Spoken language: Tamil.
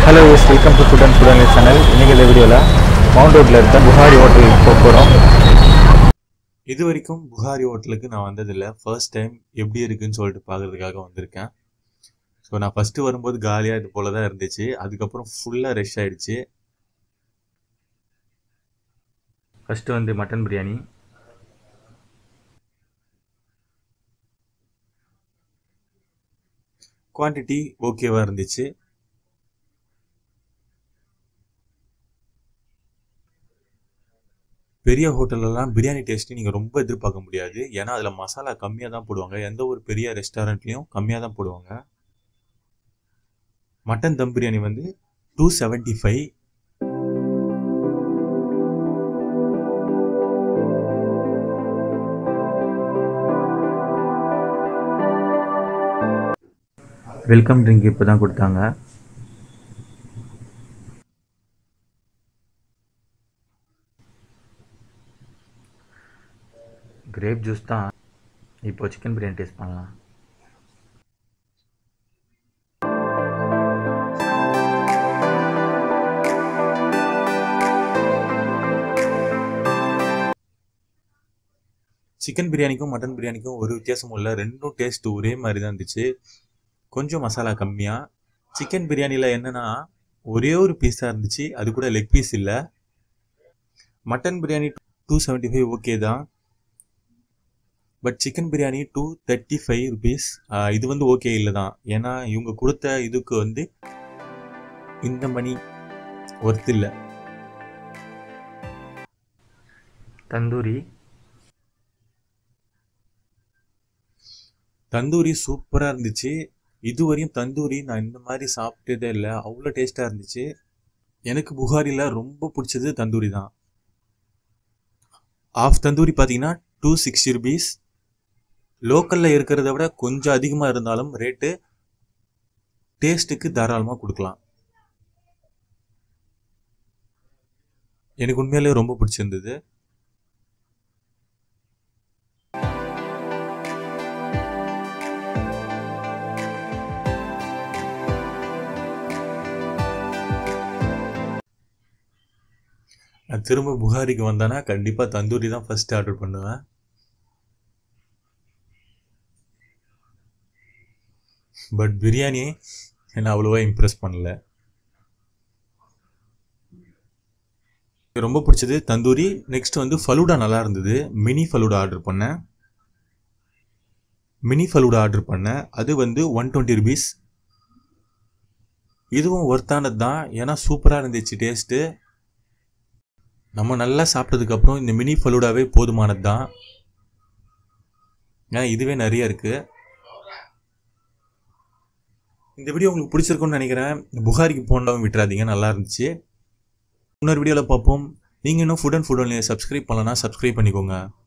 hello yes welcome to food and food and channel இன்றைக்கி இந்த வீடியோவில் மவுண்ட் ரோட்டில் இருக்க புகாரி ஹோட்டலுக்கு போக போகிறோம் இது வரைக்கும் புகாரி ஹோட்டலுக்கு நான் வந்ததில்லை ஃபர்ஸ்ட் டைம் எப்படி இருக்குன்னு சொல்லிட்டு பார்க்கறதுக்காக வந்திருக்கேன் ஸோ நான் ஃபஸ்ட்டு வரும்போது காலியாக இது போல தான் இருந்துச்சு அதுக்கப்புறம் ஃபுல்லாக ரஷ் ஆயிடுச்சு ஃபஸ்ட்டு வந்து மட்டன் பிரியாணி குவான்டிட்டி ஓகேவாக இருந்துச்சு பெரிய ஹோட்டல்லலாம் பிரியாணி டேஸ்ட்டு நீங்கள் ரொம்ப எதிர்பார்க்க முடியாது ஏன்னா அதில் மசாலா கம்மியாக தான் போடுவாங்க எந்த ஒரு பெரிய ரெஸ்டாரண்ட்லேயும் கம்மியாக தான் போடுவாங்க மட்டன் தம் பிரியாணி வந்து two seventy five welcome drink இப்போ தான் கொடுத்தாங்க கிரேப் ஜூஸ் தான் இப்போ சிக்கன் பிரியாணி டேஸ்ட் பண்ணலாம் சிக்கன் பிரியாணிக்கும் மட்டன் பிரியாணிக்கும் ஒரு வித்தியாசமும் இல்லை ரெண்டும் டேஸ்ட் ஒரே மாதிரி தான் இருந்துச்சு கொஞ்சம் மசாலா கம்மியாக சிக்கன் பிரியாணியில் என்னென்னா ஒரே ஒரு பீஸ் தான் இருந்துச்சு அது கூட லெக் பீஸ் இல்லை mutton biryani two seventy five okay தான் but chicken biryani two thirty five rupees இது வந்து ஓகே இல்லை தான் ஏன்னா இவங்க கொடுத்த இதுக்கு வந்து இந்த மணி ஒர்த் இல்லை தந்தூரி தந்தூரி சூப்பராக இருந்துச்சு இதுவரையும் தந்தூரி நான் இந்த மாதிரி சாப்பிட்டதே இல்லை அவ்வளோ டேஸ்ட்டாக இருந்துச்சு எனக்கு புகாரியில் ரொம்ப பிடிச்சது தந்தூரி தான் ஆஃப் தந்தூரி பார்த்தீங்கன்னா டூ சிக்ஸ்டி ருபீஸ் லோக்கலில் இருக்கிறத விட கொஞ்சம் அதிகமாக இருந்தாலும் ரேட்டு டேஸ்ட்டுக்கு தாராளமாக கொடுக்கலாம் எனக்கு உண்மையிலேயே ரொம்ப பிடிச்சிருந்தது நான் திரும்ப புகாரிக்கு வந்தேன்னா கண்டிப்பாக தந்தூரி தான் ஃபர்ஸ்ட் ஆர்டர் பண்ணுவேன் பட் பிரியாணி என்னை அவ்வளோவா இம்ப்ரெஸ் பண்ணல ரொம்ப பிடிச்சது தந்தூரி நெக்ஸ்ட் வந்து ஃபலூடா நல்லா இருந்தது மினி ஃபலூடா ஆர்டர் பண்ணேன் மினி ஃபலூடா ஆர்டர் பண்ணேன் அது வந்து ஒன் டுவெண்ட்டி ருபீஸ் இதுவும் ஒர்த்தானது தான் ஏன்னா சூப்பராக இருந்துச்சு டேஸ்ட்டு நம்ம நல்லா சாப்பிட்டதுக்கப்புறம் இந்த மினி ஃபலூடாவே போதுமானது தான் ஏன்னா இதுவே நிறைய இருக்குது இந்த வீடியோ உங்களுக்கு பிடிச்சிருக்கும்னு நினைக்கிறேன் புகாரிக்கு போனவங்க விட்டுறாதீங்க நல்லா இருந்துச்சு இன்னொரு வீடியோவில் பார்ப்போம் நீங்கள் இன்னும் food and food only subscribe பண்ணலன்னா சப்ஸ்கிரைப் பண்ணிக்கோங்க